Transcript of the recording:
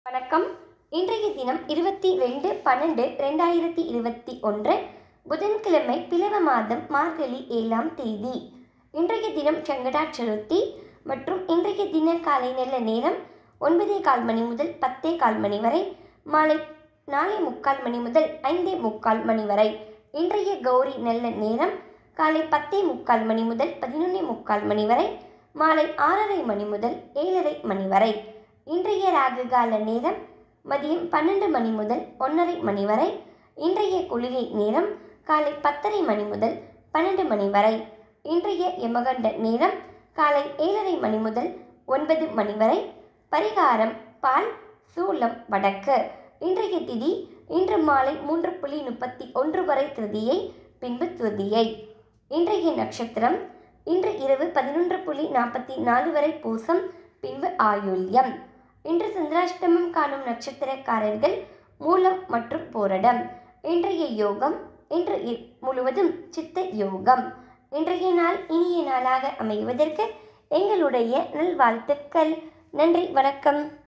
வணக்கம் இன்றைய தினம் இருபத்தி ரெண்டு பன்னெண்டு ரெண்டாயிரத்தி இருபத்தி ஒன்று புதன்கிழமை பிளவ மாதம் மார்கழி ஏழாம் தேதி இன்றைய தினம் சங்கடா சதுர்த்தி மற்றும் இன்றைய தின காலை நல்ல நேரம் ஒன்பதே கால் மணி முதல் பத்தே கால் மணி வரை மாலை நாலே முக்கால் மணி முதல் ஐந்தே முக்கால் மணி வரை இன்றைய கௌரி நல்ல நேரம் காலை பத்தே முக்கால் மணி முதல் பதினொன்னே முக்கால் மணி வரை மாலை ஆறரை மணி முதல் ஏழரை மணி வரை இன்றைய ராகு கால நேரம் மதியம் பன்னெண்டு மணி முதல் ஒன்றரை மணி வரை இன்றைய குளிகை நேரம் காலை பத்தரை மணி முதல் பன்னெண்டு மணி வரை இன்றைய யமகண்ட நேரம் காலை ஏழரை மணி முதல் ஒன்பது மணி வரை பரிகாரம் பால் சூலம் வடக்கு இன்றைய திதி இன்று மாலை மூன்று புள்ளி முப்பத்தி ஒன்று வரை திருதியை பின்பு திருதியை இன்றைய நட்சத்திரம் இன்று இரவு பதினொன்று புள்ளி நாற்பத்தி நாலு வரை பூசம் பின்பு ஆயுள்யம் இன்று சந்திராஷ்டமம் காணும் நட்சத்திரக்காரர்கள் மூலம் மற்றும் போரடம் இன்றைய யோகம் இன்று இ- முழுவதும் சித்த யோகம் இன்றைய நாள் இனிய நாளாக அமைவதற்கு எங்களுடைய நல்வாழ்த்துக்கள் நன்றி வணக்கம்